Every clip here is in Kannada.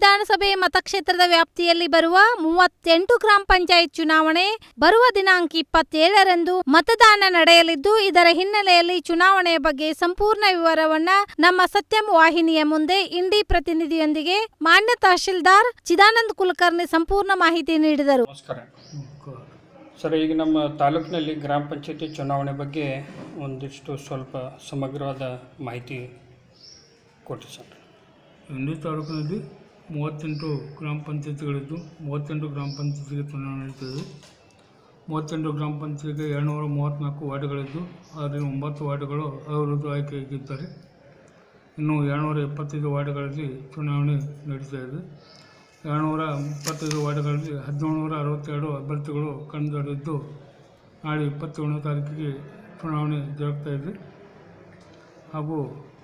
ವಿಧಾನಸಭೆ ಮತಕ್ಷೇತ್ರದ ವ್ಯಾಪ್ತಿಯಲ್ಲಿ ಬರುವ ಮೂವತ್ತೆಂಟು ಗ್ರಾಮ ಪಂಚಾಯತ್ ಚುನಾವಣೆ ಬರುವ ದಿನಾಂಕ ಇಪ್ಪತ್ತೇಳರಂದು ಮತದಾನ ನಡೆಯಲಿದ್ದು ಇದರ ಹಿನ್ನೆಲೆಯಲ್ಲಿ ಚುನಾವಣೆಯ ಬಗ್ಗೆ ಸಂಪೂರ್ಣ ವಿವರವನ್ನ ನಮ್ಮ ಸತ್ಯಂ ವಾಹಿನಿಯ ಮುಂದೆ ಇಂಡಿ ಪ್ರತಿನಿಧಿಯೊಂದಿಗೆ ಮಾನ್ಯ ತಹಶೀಲ್ದಾರ್ ಚಿದಾನಂದ್ ಕುಲಕರ್ಣಿ ಸಂಪೂರ್ಣ ಮಾಹಿತಿ ನೀಡಿದರು ನಮಸ್ಕಾರ ಸರ್ ಈಗ ನಮ್ಮ ತಾಲೂಕಿನಲ್ಲಿ ಗ್ರಾಮ ಪಂಚಾಯತಿ ಚುನಾವಣೆ ಬಗ್ಗೆ ಒಂದಿಷ್ಟು ಸ್ವಲ್ಪ ಸಮಗ್ರವಾದ ಮಾಹಿತಿ ಕೊಡಿ ಸರ್ ಇಂಡಿ ತಾಲೂಕಿನಲ್ಲಿ ಮೂವತ್ತೆಂಟು ಗ್ರಾಮ ಪಂಚಾಯತಿಗಳಿದ್ದು ಮೂವತ್ತೆಂಟು ಗ್ರಾಮ ಪಂಚಾಯತಿಗೆ ಚುನಾವಣೆ ನಡೀತದೆ ಮೂವತ್ತೆಂಟು ಗ್ರಾಮ ಪಂಚಾಯತಿಗೆ ಎರಡುನೂರ ಮೂವತ್ತ್ನಾಲ್ಕು ವಾರ್ಡ್ಗಳಿದ್ದು ಅದರಲ್ಲಿ ಒಂಬತ್ತು ವಾರ್ಡ್ಗಳು ಅವಿರೋಧ ಆಯ್ಕೆಯಾಗಿದ್ದಾರೆ ಇನ್ನು ಎರಡುನೂರ ಎಪ್ಪತ್ತೈದು ವಾರ್ಡ್ಗಳಲ್ಲಿ ಚುನಾವಣೆ ನಡೀತಾ ಇದೆ ಎರಡುನೂರ ಇಪ್ಪತ್ತೈದು ವಾರ್ಡ್ಗಳಲ್ಲಿ ಹದಿನೇಳು ನೂರ ಅರವತ್ತೆರಡು ಅಭ್ಯರ್ಥಿಗಳು ಕಣದಲ್ಲಿದ್ದು ನಾಳೆ ಇಪ್ಪತ್ತೇಳನೇ ತಾರೀಕಿಗೆ ಚುನಾವಣೆ ಜರುಗ್ತಾ ಇದೆ ಹಾಗೂ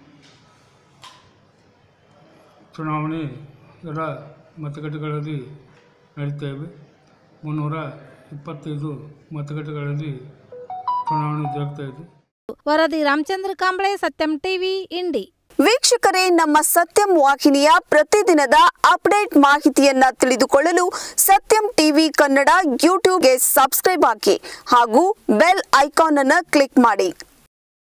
ಚುನಾವಣೆ ಎಲ್ಲ ಮತಗಟ್ಟೆಗಳಲ್ಲಿ ನಡೀತಾ ಇವೆ ಮುನ್ನೂರ ಇಪ್ಪತ್ತೈದು ಮತಗಟ್ಟೆಗಳಲ್ಲಿ ಚುನಾವಣೆ ಜರುಗ್ತಾ ಇದೆ ವರದಿ ರಾಮಚಂದ್ರ ಕಾಂಬಳೆ ಸತ್ಯಂ ಟಿವಿ ಇಂಡಿ ವೀಕ್ಷಕರೇ ನಮ್ಮ ಸತ್ಯಂ ವಾಹಿನಿಯ ಪ್ರತಿದಿನದ ಅಪ್ಡೇಟ್ ಮಾಹಿತಿಯನ್ನ ತಿಳಿದುಕೊಳ್ಳಲು ಸತ್ಯಂ ಟಿವಿ ಕನ್ನಡ ಯೂಟ್ಯೂಬ್ಗೆ ಸಬ್ಸ್ಕ್ರೈಬ್ ಹಾಕಿ ಹಾಗೂ ಬೆಲ್ ಐಕಾನ್ ಅನ್ನು ಕ್ಲಿಕ್ ಮಾಡಿ